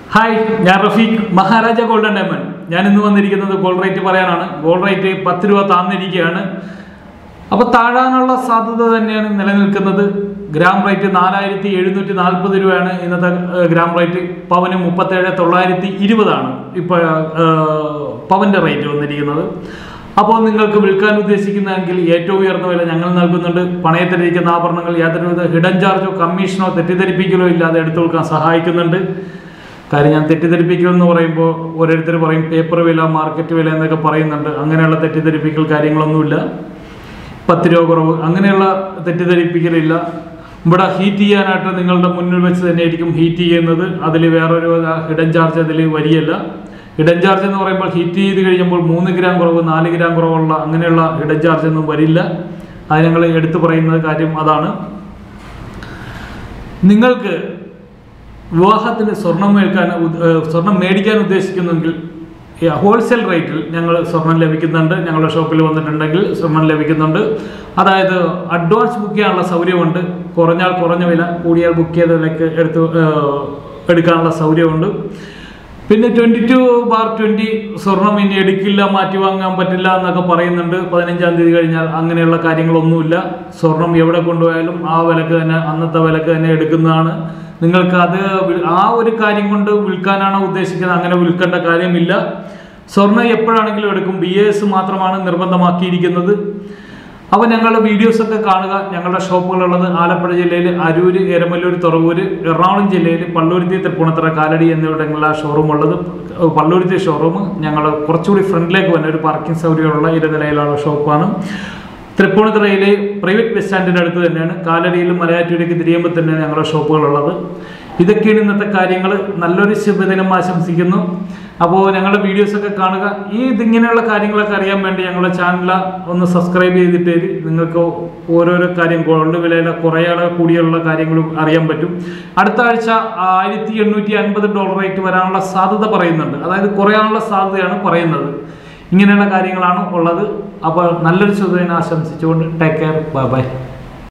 hi ഞാൻ Rafeeq Maharaja golden diamond ഞാൻ ഇന്ന് വന്നിരിക്കുന്നത് ഗോൾഡ് റേറ്റ് പറയാനാണ് ഗോൾഡ് റേറ്റ് പത്ത് രൂപ താന്നിരിക്കുകയാണ് അപ്പോൾ താഴാനുള്ള സാധ്യത തന്നെയാണ് നിലനിൽക്കുന്നത് ഗ്രാം റേറ്റ് നാലായിരത്തി എഴുന്നൂറ്റി നാൽപ്പത് രൂപയാണ് ഇന്നത്തെ ഏഹ്, ഗ്രാം റേറ്റ് പവന് മുപ്പത്തേഴ് തൊള്ളായിരത്തി ഇരുപതാണ് ഇപ്പോൾ പവൻ്റെ റേറ്റ് വന്നിരിക്കുന്നത് അപ്പോൾ നിങ്ങൾക്ക് വിൽക്കാൻ ഉദ്ദേശിക്കുന്നതെങ്കിൽ ഏറ്റവും ഉയർന്ന വില ഞങ്ങൾ നൽകുന്നുണ്ട് പണയത്തിലിരിക്കുന്ന ആഭരണങ്ങൾ യാതൊരുവിധ ഹിഡൻ ചാർജോ കമ്മീഷനോ തെറ്റിദ്ധരിപ്പിക്കലോ ഇല്ലാതെ എടുത്തു കൊടുക്കാൻ സഹായിക്കുന്നുണ്ട് കാര്യം ഞാൻ തെറ്റിദ്ധരിപ്പിക്കൽ എന്ന് പറയുമ്പോൾ ഓരോരുത്തർ പറയും പേപ്പർ വില മാർക്കറ്റ് വില എന്നൊക്കെ പറയുന്നുണ്ട് അങ്ങനെയുള്ള തെറ്റിദ്ധരിപ്പിക്കൽ കാര്യങ്ങളൊന്നുമില്ല പത്ത് രൂപ കുറവ് അങ്ങനെയുള്ള തെറ്റിദ്ധരിപ്പിക്കലില്ല ഇവിടെ ഹീറ്റ് ചെയ്യാനായിട്ട് നിങ്ങളുടെ മുന്നിൽ വെച്ച് തന്നെ ആയിരിക്കും ഹീറ്റ് ചെയ്യുന്നത് അതിൽ വേറൊരു ഹിഡൻ ചാർജ് അതിൽ വരികയല്ല ഹിഡൻ ചാർജ് എന്ന് പറയുമ്പോൾ ഹീറ്റ് ചെയ്ത് കഴിയുമ്പോൾ മൂന്ന് ഗ്രാം കുറവ് നാല് ഗ്രാം കുറവുള്ള അങ്ങനെയുള്ള ഹിഡൻ ചാർജ് ഒന്നും വരില്ല അത് ഞങ്ങൾ എടുത്തു പറയുന്ന കാര്യം അതാണ് നിങ്ങൾക്ക് വിവാഹത്തിന് സ്വർണം മേൽക്കാൻ ഉദ്- ഏഹ് സ്വർണം മേടിക്കാൻ ഉദ്ദേശിക്കുന്നെങ്കിൽ ഹോൾസെയിൽ റേറ്റിൽ ഞങ്ങൾ സ്വർണം ലഭിക്കുന്നുണ്ട് ഞങ്ങളുടെ ഷോപ്പിൽ വന്നിട്ടുണ്ടെങ്കിൽ സ്വർണം ലഭിക്കുന്നുണ്ട് അതായത് അഡ്വാൻസ് ബുക്ക് ചെയ്യാനുള്ള സൗകര്യമുണ്ട് കുറഞ്ഞാൽ കുറഞ്ഞ വില കൂടിയാൽ ബുക്ക് ചെയ്ത വിലക്ക് എടുത്ത് ഏഹ് എടുക്കാനുള്ള സൗകര്യമുണ്ട് പിന്നെ ട്വൻറ്റി ടു ബാർ ട്വൻറ്റി സ്വർണം ഇനി എടുക്കില്ല മാറ്റി വാങ്ങാൻ പറ്റില്ല എന്നൊക്കെ പറയുന്നുണ്ട് പതിനഞ്ചാം തീയതി കഴിഞ്ഞാൽ അങ്ങനെയുള്ള കാര്യങ്ങളൊന്നുമില്ല സ്വർണം എവിടെ കൊണ്ടുപോയാലും ആ വിലക്ക് തന്നെ അന്നത്തെ വിലക്ക് തന്നെ എടുക്കുന്നതാണ് നിങ്ങൾക്ക് അത് വി- ആ ഒരു കാര്യം കൊണ്ട് വിൽക്കാനാണോ ഉദ്ദേശിക്കുന്നത് അങ്ങനെ വിൽക്കേണ്ട കാര്യമില്ല സ്വർണം എപ്പോഴാണെങ്കിലും എടുക്കും ബി എസ് മാത്രമാണ് നിർബന്ധമാക്കിയിരിക്കുന്നത് അപ്പോൾ ഞങ്ങളുടെ വീഡിയോസ് ഒക്കെ കാണുക ഞങ്ങളുടെ ഷോപ്പുകളുള്ളത് ആലപ്പുഴ ജില്ലയിൽ അരൂര് എരമല്ലൂർ തുറവൂര് എറണാകുളം ജില്ലയിൽ പള്ളൂരുത്തി തൃപ്പൂണിത്തറ കാലടി എന്നിവിടങ്ങളിലാണ് ഷോറൂം ഉള്ളത് പള്ളൂരുത്തി ഷോറൂം ഞങ്ങൾ കുറച്ചുകൂടി ഫ്രണ്ടിലേക്ക് വന്ന ഒരു പാർക്കിംഗ് സൗകര്യമുള്ള ഇരുനിലയിലുള്ള ഷോപ്പാണ് തൃപ്പൂണിത്തുറയിലെ പ്രൈവറ്റ് ബസ് സ്റ്റാൻഡിൻ്റെ അടുത്ത് തന്നെയാണ് കാലടിയിലും മലയാറ്റൂരേക്ക് തിരിയുമ്പോൾ തന്നെയാണ് ഞങ്ങളുടെ ഷോപ്പുകളുള്ളത് ഇതൊക്കെയാണ് ഇന്നത്തെ കാര്യങ്ങൾ നല്ലൊരു ശുഭദിനം ആശംസിക്കുന്നു അപ്പോൾ ഞങ്ങളുടെ വീഡിയോസൊക്കെ കാണുക ഈ ഇതിങ്ങനെയുള്ള കാര്യങ്ങളൊക്കെ അറിയാൻ വേണ്ടി ഞങ്ങളുടെ ചാനൽ ഒന്ന് സബ്സ്ക്രൈബ് ചെയ്തിട്ട് നിങ്ങൾക്ക് ഓരോരോ കാര്യം ഗോൾഡ് വിലയിലെ കുറയാതെ കൂടിയുള്ള കാര്യങ്ങളും അറിയാൻ പറ്റും അടുത്ത ആഴ്ച ആയിരത്തി എണ്ണൂറ്റി അൻപത് ഡോളർ റേറ്റ് വരാനുള്ള സാധ്യത പറയുന്നുണ്ട് അതായത് കുറയാനുള്ള സാധ്യതയാണ് പറയുന്നത് ഇങ്ങനെയുള്ള കാര്യങ്ങളാണ് ഉള്ളത് അപ്പോൾ നല്ലൊരു ശുഭദിനം ആശംസിച്ചുകൊണ്ട് ടേക്ക് കെയർ ബൈ ബൈ